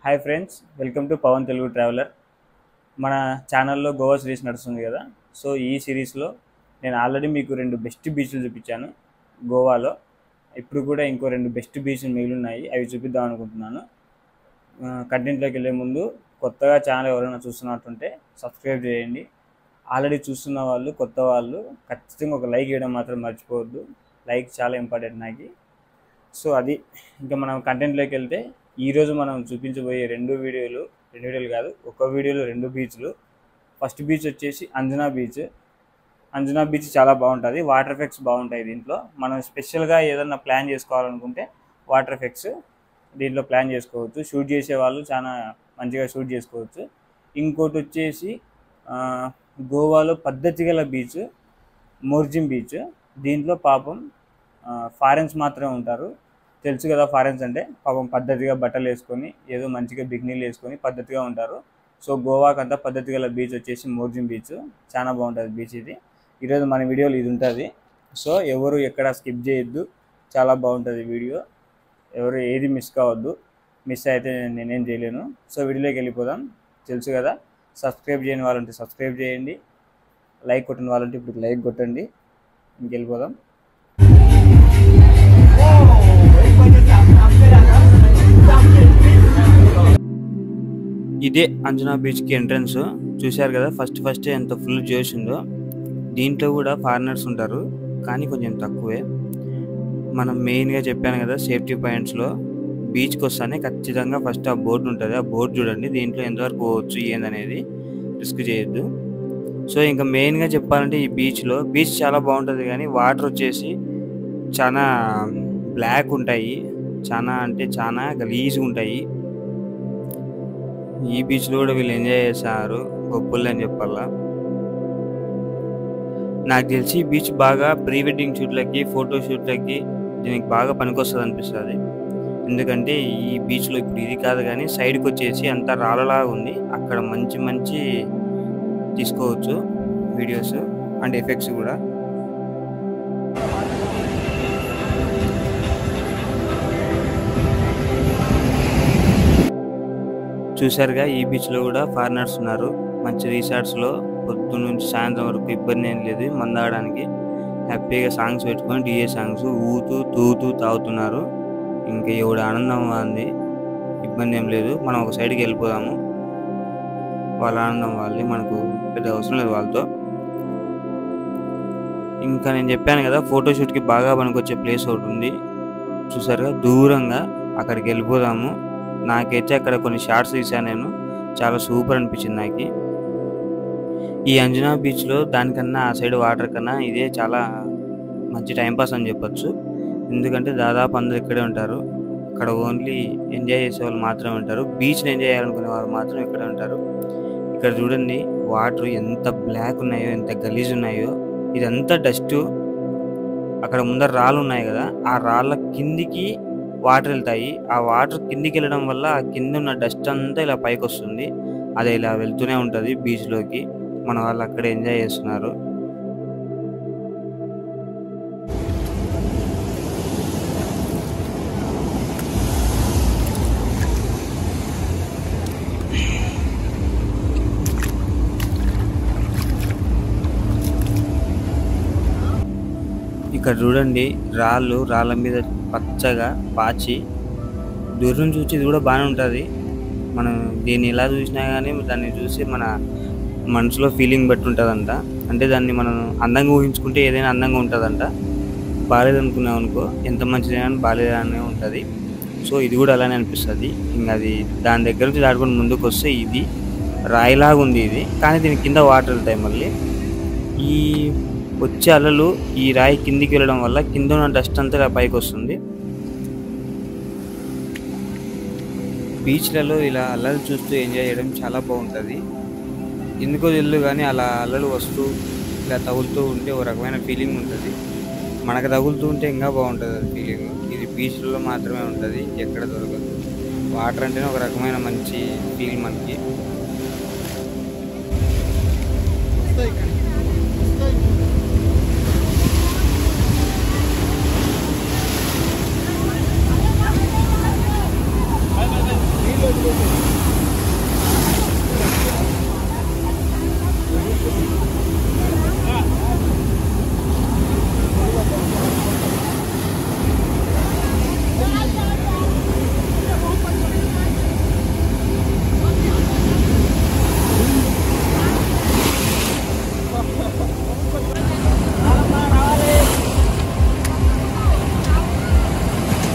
Hi friends welcome to Pavan Telugu traveller మన ఛానల్లో Goa series నడుస్తుంది కదా సో ఈ సిరీస్లో నేను ఆల్రెడీ మీకు రెండు బెస్ట్ బీచ్లు చూపించాను గోవాలో ఇప్పుడు కూడా ఇంకో రెండు బెస్ట్ బీచ్లు మిగిలి ఉన్నాయి అవి చూపిద్దాం అనుకుంటున్నాను కంటెంట్లోకి వెళ్ళే ముందు కొత్తగా ఛానల్ ఎవరైనా చూస్తున్నట్టుంటే సబ్స్క్రైబ్ చేయండి ఆల్రెడీ చూస్తున్న వాళ్ళు కొత్త వాళ్ళు ఖచ్చితంగా ఒక లైక్ చేయడం మాత్రం మర్చిపోవద్దు లైక్ చాలా ఇంపార్టెంట్ నాకు సో అది ఇంకా మనం కంటెంట్లోకి వెళ్తే ఈరోజు మనం చూపించబోయే రెండు వీడియోలు రెండు వీడియోలు కాదు ఒక వీడియోలో రెండు బీచ్లు ఫస్ట్ బీచ్ వచ్చేసి అంజనా బీచ్ అంజనా బీచ్ చాలా బాగుంటుంది వాటర్ ఎఫెక్ట్స్ బాగుంటాయి దీంట్లో మనం స్పెషల్గా ఏదన్నా ప్లాన్ చేసుకోవాలనుకుంటే వాటర్ ఎఫెక్ట్స్ దీంట్లో ప్లాన్ చేసుకోవచ్చు షూట్ చేసే వాళ్ళు చాలా మంచిగా షూట్ చేసుకోవచ్చు ఇంకోటి వచ్చేసి ఆ, గోవాలో పద్ధతి గల బీచ్ మోర్జిం బీచ్ దీంట్లో పాపం ఫారెన్స్ మాత్రమే ఉంటారు తెలుసు కదా ఫారెన్స్ అంటే పాపం పద్ధతిగా బట్టలు వేసుకొని ఏదో మంచిగా బిగ్నీలు వేసుకొని పద్ధతిగా ఉంటారు సో గోవాకి అంతా పద్ధతి గల బీచ్ వచ్చేసి మోర్జిం బీచ్ చాలా బాగుంటుంది బీచ్ ఇది ఈరోజు మన వీడియోలో ఇది ఉంటుంది సో ఎవరు ఎక్కడ స్కిప్ చేయొద్దు చాలా బాగుంటుంది వీడియో ఎవరు ఏది మిస్ కావద్దు మిస్ అయితే నేనేం చేయలేను సో వీడియోలోకి వెళ్ళిపోదాం తెలుసు కదా సబ్స్క్రైబ్ చేయని వాళ్ళంటే సబ్స్క్రైబ్ చేయండి లైక్ కొట్టిన వాళ్ళంటే ఇప్పుడు లైక్ కొట్టండి ఇంకెళ్ళిపోదాం ఇదే అంజనా బీచ్కి ఎంట్రన్స్ చూశారు కదా ఫస్ట్ ఫస్ట్ ఎంత ఫుల్ జోష్ ఉందో దీంట్లో కూడా ఫారినర్స్ ఉంటారు కానీ కొంచెం తక్కువే మనం మెయిన్గా చెప్పాను కదా సేఫ్టీ పాయింట్స్లో బీచ్కి వస్తానే ఖచ్చితంగా ఫస్ట్ ఆ బోర్డు ఉంటుంది ఆ బోర్డు చూడండి దీంట్లో ఎంతవరకు పోవచ్చు ఏందనేది రిస్క్ చేయొద్దు సో ఇంకా మెయిన్గా చెప్పాలంటే ఈ బీచ్లో బీచ్ చాలా బాగుంటుంది కానీ వాటర్ వచ్చేసి చాలా బ్లాక్ ఉంటాయి చాలా అంటే చాలా గలీజ్గా ఉంటాయి ఈ బీచ్లో కూడా వీళ్ళు ఎంజాయ్ చేశారు గొప్పలు అని చెప్పాలా నాకు తెలిసి ఈ బీచ్ బాగా ప్రీ వెడ్డింగ్ షూట్లకి ఫోటో షూట్లకి దీనికి బాగా పనికొస్తుంది అనిపిస్తుంది ఎందుకంటే ఈ బీచ్లో ఇప్పుడు ఇది కాదు కానీ సైడ్కి వచ్చేసి అంతా రాళ్ళలాగా ఉంది అక్కడ మంచి మంచి తీసుకోవచ్చు వీడియోస్ అండ్ ఎఫెక్ట్స్ కూడా చూసారుగా ఈ బీచ్లో కూడా ఫారినర్స్ ఉన్నారు మంచి రిసార్ట్స్లో పొద్దున్న నుంచి సాయంత్రం వరకు ఇబ్బంది ఏం లేదు మందాడడానికి హ్యాపీగా సాంగ్స్ పెట్టుకొని డిఏ సాంగ్స్ ఊతూ తూతూ తాగుతున్నారు ఇంకా ఎవడు ఆనందంగా ఉంది ఇబ్బంది ఏం లేదు మనం ఒక సైడ్కి వెళ్ళిపోదాము వాళ్ళ ఆనందం వాళ్ళది మనకు పెద్ద అవసరం లేదు వాళ్ళతో ఇంకా నేను చెప్పాను కదా ఫోటోషూట్కి బాగా పనికొచ్చే ప్లేస్ ఒకటి ఉంది చూసారుగా దూరంగా అక్కడికి వెళ్ళిపోదాము నాకైతే అక్కడ కొన్ని షార్ట్స్ తీసాను నేను చాలా సూపర్ అనిపించింది నాకు ఈ అంజనా బీచ్లో దానికన్నా ఆ సైడ్ వాటర్ కన్నా ఇదే చాలా మంచి టైంపాస్ అని చెప్పొచ్చు ఎందుకంటే దాదాపు అందరు ఇక్కడే ఉంటారు అక్కడ ఓన్లీ ఎంజాయ్ చేసే వాళ్ళు మాత్రమే ఉంటారు బీచ్ని ఎంజాయ్ చేయాలనుకునే వాళ్ళు మాత్రం ఇక్కడే ఉంటారు ఇక్కడ చూడండి వాటర్ ఎంత బ్లాక్ ఉన్నాయో ఎంత గలీజ్ ఉన్నాయో ఇదంతా డస్ట్ అక్కడ ముందర రాళ్ళు ఉన్నాయి కదా ఆ రాళ్ళ కిందికి వాటర్ వెళ్తాయి ఆ వాటర్ కిందికి వెళ్ళడం వల్ల ఆ కింద ఉన్న డస్ట్ అంతా ఇలా పైకి వస్తుంది అది ఇలా వెళ్తూనే ఉంటుంది బీచ్లోకి మన వాళ్ళు అక్కడ ఎంజాయ్ చేస్తున్నారు ఇక్కడ చూడండి రాళ్ళు రాళ్ళ మీద పచ్చగా పాచి దూరం చూసి ఇది కూడా బాగానే ఉంటుంది మనం దీన్ని ఎలా చూసినా కానీ దాన్ని చూసి మన మనసులో ఫీలింగ్ బట్టి ఉంటుందంట అంటే దాన్ని మనం అందంగా ఊహించుకుంటే ఏదైనా అందంగా ఉంటుందంట బాగాలేదనుకున్నాం అనుకో ఎంత మంచిదైనా బాగాలేదనే ఉంటుంది సో ఇది కూడా అలానే అనిపిస్తుంది ఇంకా అది దాని దగ్గర నుంచి దాటుకొని ముందుకు వస్తే ఇది రాయిలాగా ఉంది ఇది కానీ దీని కింద వాటర్ వెళ్తాయి మళ్ళీ ఈ వచ్చే అలలు ఈ రాయి కిందికి వెళ్ళడం వల్ల కింద ఉన్న డస్ట్ అంతా ఇలా పైకి వస్తుంది బీచ్లలో ఇలా అలలు చూస్తూ ఎంజాయ్ చేయడం చాలా బాగుంటుంది ఎందుకో తెలియదు కానీ అలా అలలు వస్తూ ఇలా తగులుతూ ఉంటే ఒక రకమైన ఫీలింగ్ ఉంటుంది మనకు తగులుతూ ఉంటే ఇంకా బాగుంటుంది అది ఫీలింగ్ ఇది బీచ్లలో మాత్రమే ఉంటుంది ఎక్కడ దొరకదు వాటర్ అంటేనే ఒక రకమైన మంచి ఫీల్ మనకి Thank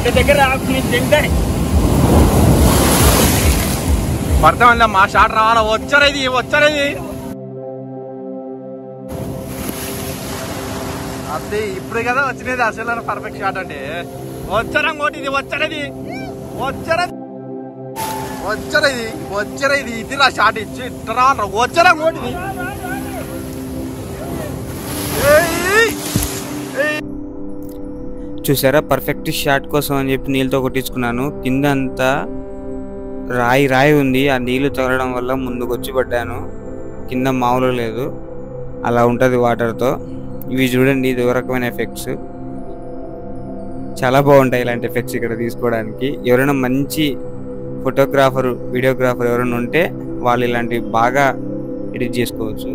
ఇక్కడ దగ్గర నేను తింటాయి పడతామండి మా షాట్ రావాలా వచ్చారేది వచ్చారేది అదే ఇప్పుడు కదా వచ్చినది అసలు పర్ఫెక్ట్ షాట్ అండి వచ్చారా ఇంకోటి ఇది వచ్చారేది వచ్చారా వచ్చారేది వచ్చారేది ఇది నా షాట్ ఇచ్చి ఇట్లా రావాలా వచ్చారా ఇంకోటి ఇది ఏయ్! చూసారా పర్ఫెక్ట్ షాట్ కోసం అని చెప్పి నీళ్ళతో కొట్టించుకున్నాను కింద అంతా రాయి రాయి ఉంది ఆ నీళ్లు తగలడం వల్ల ముందుకు వచ్చి పడ్డాను కింద మామూలు లేదు అలా ఉంటుంది వాటర్తో ఇవి చూడండి ఇది ఒక రకమైన ఎఫెక్ట్స్ చాలా బాగుంటాయి ఇలాంటి ఎఫెక్ట్స్ ఇక్కడ తీసుకోవడానికి ఎవరైనా మంచి ఫోటోగ్రాఫర్ వీడియోగ్రాఫర్ ఎవరైనా ఉంటే వాళ్ళు ఇలాంటివి బాగా ఎడిట్ చేసుకోవచ్చు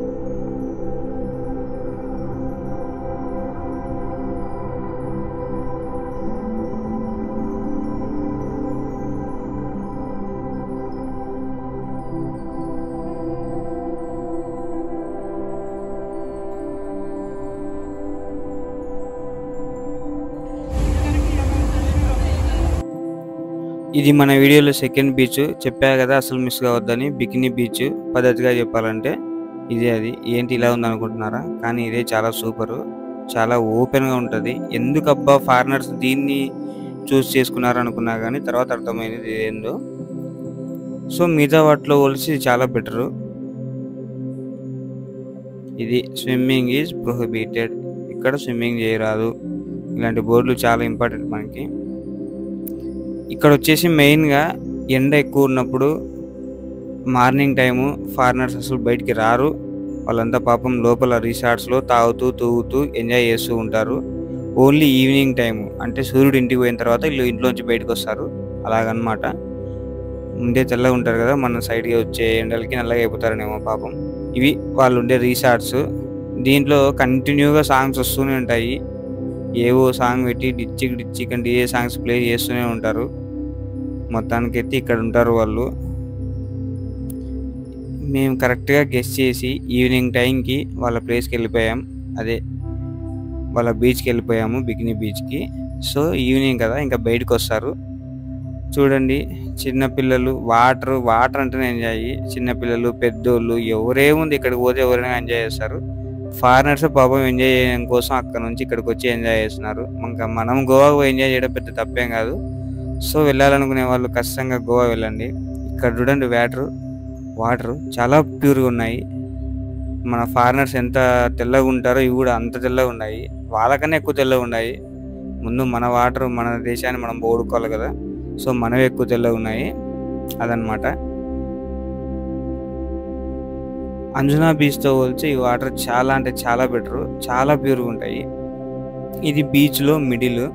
ఇది మన వీడియోలో సెకండ్ బీచ్ చెప్పా కదా అసలు మిస్ కావద్దని బికినీ బీచ్ పద్ధతిగా చెప్పాలంటే ఇదే అది ఏంటి ఇలా ఉంది అనుకుంటున్నారా కానీ ఇదే చాలా సూపర్ చాలా ఓపెన్గా ఉంటుంది ఎందుకు అబ్బా ఫారినర్స్ దీన్ని చూస్ చేసుకున్నారు అనుకున్నా కానీ తర్వాత అర్థమైంది ఇది ఏందో సో మిగతా వాటిలో పోలిసి ఇది చాలా బెటరు ఇది స్విమ్మింగ్ ఈజ్ ప్రొహిబిటెడ్ ఇక్కడ స్విమ్మింగ్ చేయరాదు ఇలాంటి బోర్డులు చాలా ఇంపార్టెంట్ మనకి ఇక్కడ వచ్చేసి మెయిన్గా ఎండ ఎక్కువ ఉన్నప్పుడు మార్నింగ్ టైము ఫారినర్స్ అసలు బయటికి రారు వాళ్ళంతా పాపం లోపల రిసార్ట్స్లో తాగుతూ తూగుతూ ఎంజాయ్ చేస్తూ ఉంటారు ఓన్లీ ఈవినింగ్ టైము అంటే సూర్యుడు ఇంటికి పోయిన తర్వాత వీళ్ళు ఇంట్లోంచి బయటకు వస్తారు అలాగనమాట ముందే తెల్లగా ఉంటారు కదా మన సైడ్కి వచ్చే ఎండలకి నల్లగా అయిపోతారనేమో పాపం ఇవి వాళ్ళు ఉండే రిసార్ట్స్ దీంట్లో కంటిన్యూగా సాంగ్స్ వస్తూనే ఉంటాయి ఏవో సాంగ్ పెట్టి డిచ్చిక్ డిచ్చిక్ అంటే ఏ సాంగ్స్ ప్లే చేస్తూనే ఉంటారు మొత్తానికి అయితే ఇక్కడ ఉంటారు వాళ్ళు మేము కరెక్ట్గా గెస్ట్ చేసి ఈవినింగ్ టైంకి వాళ్ళ ప్లేస్కి వెళ్ళిపోయాం అదే వాళ్ళ బీచ్కి వెళ్ళిపోయాము బికినీ బీచ్కి సో ఈవినింగ్ కదా ఇంకా బయటకు వస్తారు చూడండి చిన్నపిల్లలు వాటర్ వాటర్ అంటేనే ఎంజాయ్ చిన్నపిల్లలు పెద్దోళ్ళు ఎవరేముంది ఇక్కడికి పోతే ఎవరైనా ఎంజాయ్ చేస్తారు ఫారినర్స్ పాపం ఎంజాయ్ చేయడం కోసం అక్కడ నుంచి ఇక్కడికి వచ్చి ఎంజాయ్ చేస్తున్నారు ఇంకా మనం గోవాకు పోయి ఎంజాయ్ చేయడం పెద్ద తప్పేం కాదు సో వెళ్ళాలనుకునే వాళ్ళు ఖచ్చితంగా గోవా వెళ్ళండి ఇక్కడ చూడండి వాటర్ వాటర్ చాలా ప్యూర్గా ఉన్నాయి మన ఫారినర్స్ ఎంత తెల్లగా ఉంటారో ఇవి కూడా అంత తెల్లగా ఉన్నాయి వాళ్ళకన్నా ఎక్కువ తెల్లగా ఉన్నాయి ముందు మన వాటర్ మన దేశాన్ని మనం పోగొడుకోవాలి కదా సో మనవి ఎక్కువ తెల్లగా ఉన్నాయి అదనమాట అంజనా బీచ్తో పోల్చి ఈ వాటర్ చాలా అంటే చాలా బెటర్ చాలా ప్యూర్గా ఉంటాయి ఇది బీచ్లో మిడిల్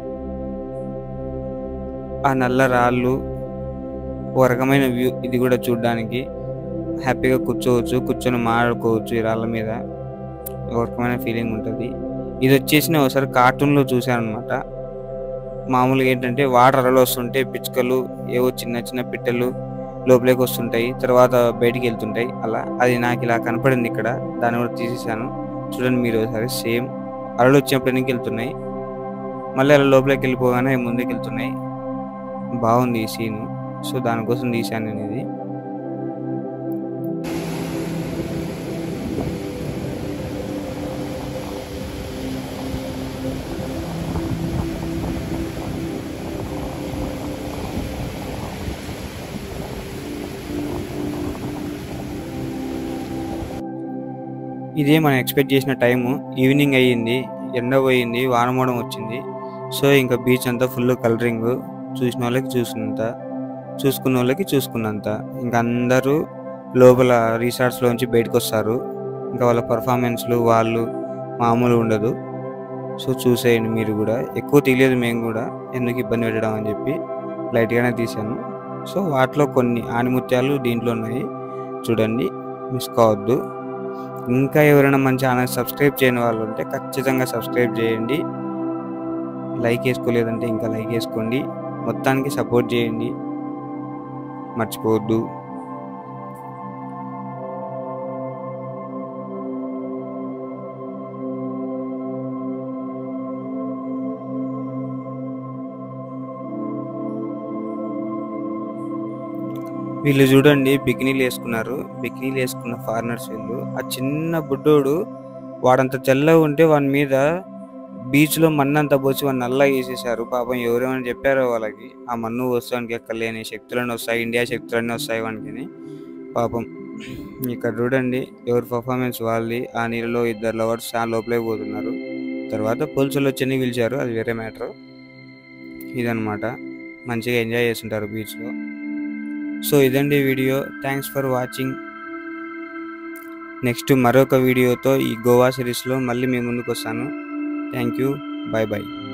ఆ నల్ల రాళ్ళు ఓ రకమైన వ్యూ ఇది కూడా చూడడానికి హ్యాపీగా కూర్చోవచ్చు కూర్చొని మాట్లాడుకోవచ్చు ఈ రాళ్ళ మీద ఒక రకమైన ఫీలింగ్ ఉంటుంది ఇది వచ్చేసి నేను ఒకసారి కార్టూన్లో చూశాను అనమాట మామూలుగా ఏంటంటే వాటర్ అలలు వస్తుంటే పిచ్చుకలు ఏవో చిన్న చిన్న పిట్టలు లోపలికి వస్తుంటాయి తర్వాత బయటికి వెళ్తుంటాయి అలా అది నాకు ఇలా కనపడింది ఇక్కడ దాన్ని కూడా తీసేసాను చూడండి మీరు ఒకసారి సేమ్ అలలు వచ్చినప్పుడు వెనక్కి వెళ్తున్నాయి మళ్ళీ అలా లోపలికి వెళ్ళిపోగానే అవి ముందుకు వెళ్తున్నాయి బాగుంది ఈ సీన్ సో దానికోసం తీశాను నేను ఇది ఇదే మనం ఎక్స్పెక్ట్ చేసిన టైము ఈవినింగ్ అయ్యింది ఎండ పోయింది వానమోడం వచ్చింది సో ఇంకా బీచ్ అంతా ఫుల్ కలరింగ్ చూసిన వాళ్ళకి చూసినంత చూసుకున్న వాళ్ళకి చూసుకున్నంత ఇంకా అందరూ లోపల రిసార్ట్స్లోంచి బయటకు వస్తారు ఇంకా వాళ్ళ పర్ఫార్మెన్స్లు వాళ్ళు మామూలు ఉండదు సో చూసేయండి మీరు కూడా ఎక్కువ తెలియదు మేము కూడా ఎందుకు ఇబ్బంది పెట్టడం అని చెప్పి లైట్గానే తీసాను సో వాటిలో కొన్ని ఆనిముత్యాలు దీంట్లో ఉన్నాయి చూడండి మిస్ కావద్దు ఇంకా ఎవరైనా మన ఛానల్ సబ్స్క్రైబ్ చేయని వాళ్ళు ఉంటే ఖచ్చితంగా సబ్స్క్రైబ్ చేయండి లైక్ వేసుకోలేదంటే ఇంకా లైక్ వేసుకోండి మొత్తానికి సపోర్ట్ చేయండి మర్చిపోవద్దు వీళ్ళు చూడండి బికినీలు వేసుకున్నారు బికినీలు వేసుకున్న ఫారినర్స్ వీళ్ళు ఆ చిన్న బుడ్డోడు వాడంత తెల్లగా ఉంటే వాని మీద బీచ్లో మన్ను అంతా పోసి వాడిని నల్ల వేసేసారు పాపం ఎవరేమని చెప్పారో వాళ్ళకి ఆ మన్ను వస్తానికి ఎక్కలేని శక్తులన్నీ వస్తాయి ఇండియా శక్తులన్నీ వస్తాయి వానికి పాపం ఇక్కడ చూడండి ఎవరి పర్ఫార్మెన్స్ వాళ్ళది ఆ నీళ్ళలో ఇద్దరు లవర్స్ ఆ లోపలే పోతున్నారు తర్వాత పోలీసులు వచ్చి పిలిచారు అది వేరే మ్యాటర్ ఇదనమాట మంచిగా ఎంజాయ్ చేస్తుంటారు బీచ్లో సో ఇదండి video thanks for watching next మరొక వీడియోతో ఈ గోవా సిరీస్లో మళ్ళీ మీ ముందుకు వస్తాను థ్యాంక్ యూ బాయ్ బాయ్